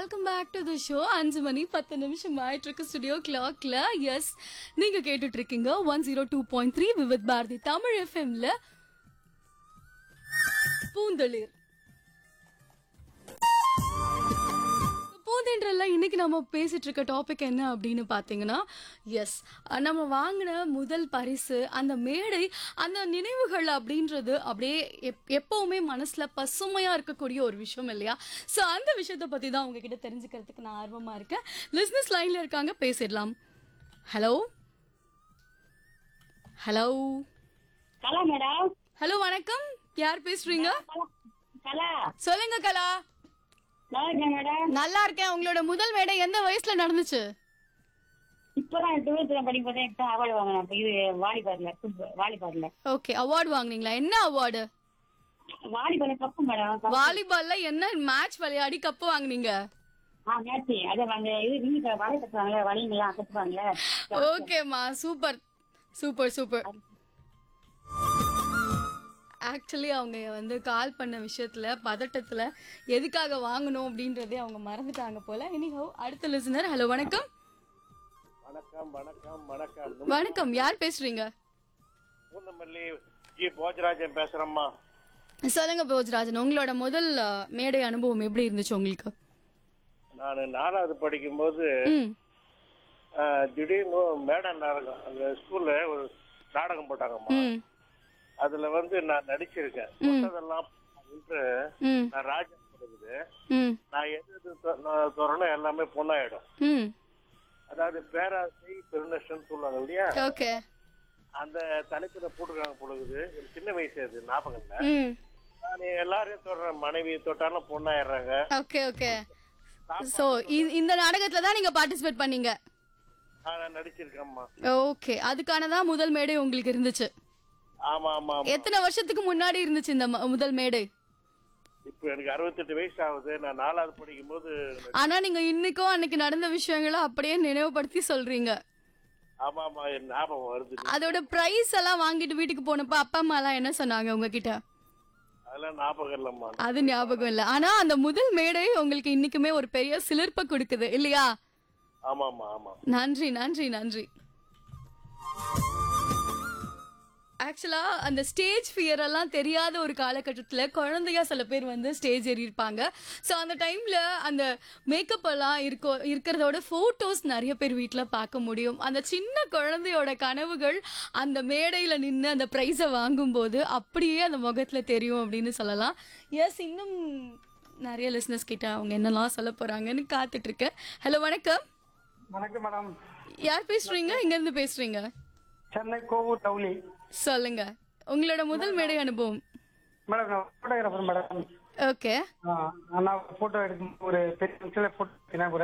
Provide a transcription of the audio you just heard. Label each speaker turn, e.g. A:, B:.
A: welcome back to the show அஞ்சு மணி பத்து நிமிஷம் ஆயிட்டு இருக்கு ஸ்டுடியோ கிளாக்ல எஸ் நீங்க கேட்டுட்டு இருக்கீங்க one zero two point three Vividh Bharati Tamil எஃப்எம்ல பூந்தளிர் பூந்தென்றல்ல இன்னைக்கு நம்ம பேசிட்டு இருக்க டாபிக் என்ன அப்படின்னு பாத்தீங்கன்னா எஸ் நம்ம வாங்கின முதல் பரிசு அந்த மேடை அந்த நினைவுகள் அப்படின்றது அப்படியே எப்- எப்பவுமே மனசுல பசுமையா இருக்கக்கூடிய ஒரு விஷயம் இல்லையா சோ அந்த விஷயத்தை பத்தி தான் உங்ககிட்ட தெரிஞ்சுக்கிறதுக்கு நான் ஆர்வமா இருக்கேன் லிஸ்னஸ் லைன்ல இருக்காங்க பேசிடலாம் hello hello
B: Kala madam
A: hello வணக்கம் யார் பேசுறீங்க
B: கலா கலா
A: சொல்லுங்க கலா
B: நல்லா இருக்கேன் மேடம்
A: நல்லா இருக்கேன் உங்களோட முதல் மேடை எந்த வயசுல நடந்துச்சு
B: இப்பதான் டுவெல்த்ல படிக்கும் போதே எக்ஸாம் அவார்டு வாங்கினேன் அப்ப இது வாலிபார்ல வாலிபார்ல
A: ஓகே அவார்ட் வாங்குனீங்களா என்ன அவார்டு
B: வாலிபார்ல கப்பு மேடம்
A: வாலிபால்ல என்ன மேட்ச் விளையாடி கப்பு வாங்குனீங்க
B: ஆ மேட்ச் அது அந்த இது நீங்க வலை கட்டுவாங்களே வலிங்களா கட்டுவாங்களே
A: ஓகேம்மா சூப்பர் சூப்பர் சூப்பர் ஆக்சுவலி அவங்க வந்து கால் பண்ண விஷயத்துல பதட்டத்துல எதுக்காக வாங்கணும் அப்படின்றதே அவங்க மறந்துட்டாங்க போல எனிஹோ அடுத்த லிசனர் ஹலோ வணக்கம்
C: வணக்கம் வணக்கம் வணக்கம்
A: வணக்கம் யார் பேசுறீங்க
C: பூந்தமல்லி ஜி போஜராஜன் பேசுறேம்மா
A: சொல்லுங்க போஜராஜன் உங்களோட முதல் அஹ், மேடை அனுபவம் எப்படி இருந்துச்சு உங்களுக்கு
C: நான் நாலாவது படிக்கும்போது
A: ம்
C: அஹ், திடீர்னு மேடம் நாடகம் அந்த ஸ்கூல்ல ஒரு நாடகம் போட்டாங்கம்மா
A: ம்
C: அதுல வந்து நான் நடிச்சிருக்கேன் மற்றதெல்லாம் வந்து
A: ம்
C: நான் ராஜா கொடுக்குது
A: ம்
C: நான் எது எது தொ- நான் தொடரணும் எல்லாமே பொண்ணாயிடும்
A: ம்
C: அதாவது பேராசை பெருநஷ்டம் சொல்லுவாங்க இல்லையா
A: ஓகே
C: அந்த தலைப்புல போட்டுருக்காங்க பொழுது ஒரு சின்ன வயசு அது ஞாபகம் இல்லை
A: ம்
C: நான் எல்லாரையும் தொடறேன் மனைவி தொட்டாலும் பொண்ணாயிடுறாங்க
A: ஓகே ஓகே சோ இந்த நாடகத்துல தான் நீங்க பார்ட்டிசிபேட் பண்ணீங்க
C: நான் நடிச்சிருக்கேன்மா
A: ஓகே அதுக்கான தான் முதல் மேடை உங்களுக்கு இருந்துச்சு
C: ஆமா ஆமா ஆமா
A: எத்தனை வருஷத்துக்கு முன்னாடி இருந்துச்சு இந்த ம- முதல் மேடை
C: இப்ப எனக்கு அறுபத்தெட்டு வயசு ஆகுது நான் நாலாவது படிக்கும் போது
A: ஆனா நீங்க இன்னைக்கும் அன்னைக்கு நடந்த விஷயங்களை அப்படியே நினைவுபடுத்தி சொல்றீங்க
C: ஆமா ஆமா என் ஞாபகம் வருது
A: அதோட பிரைஸ் எல்லாம் வாங்கிட்டு வீட்டுக்கு போனப்ப அப்பா அம்மா எல்லாம் என்ன சொன்னாங்க உங்ககிட்ட
C: அதெல்லாம் ஞாபகம் இல்லம்மா
A: அது ஞாபகம் இல்ல ஆனா அந்த முதல் மேடை உங்களுக்கு இன்னைக்குமே ஒரு பெரிய சிலிர்ப்ப கொடுக்குது இல்லையா
C: ஆமா ஆமா ஆமா
A: நன்றி நன்றி நன்றி ஆக்சுவலா அந்த ஸ்டேஜ் ஃபியர் எல்லாம் தெரியாத ஒரு காலகட்டத்துல குழந்தையா சில பேர் வந்து ஸ்டேஜ் ஏறி இருப்பாங்க ஸோ அந்த டைம்ல அந்த மேக்கப் எல்லாம் இருக்கோ இருக்கிறதோட போட்டோஸ் நிறைய பேர் வீட்ல பார்க்க முடியும் அந்த சின்ன குழந்தையோட கனவுகள் அந்த மேடையில நின்று அந்த ப்ரைஸை வாங்கும்போது அப்படியே அந்த முகத்துல தெரியும் அப்படின்னு சொல்லலாம் எஸ் இன்னும் நிறைய லிஸ்னஸ் கிட்ட அவங்க என்னெல்லாம் சொல்ல போறாங்கன்னு காத்துட்டு இருக்கேன் ஹலோ வணக்கம்
D: வணக்கம் மேடம்
A: யார் பேசுறீங்க இங்க இருந்து பேசுறீங்க
D: சென்னை கோவூர் டவுலி
A: சொல்லுங்க உங்களோட முதல் மேடை அனுபவம்
D: மேடம் நான் ஃபோட்டோகிராஃபர் மேடம்
A: ஓகே
D: ஆ, நான் ஃபோட்டோ எடுக்கும் ஒரு பெரிய ஃபங்க்ஷனில் ஃபோட்டோ எடுத்தேன் ஒரு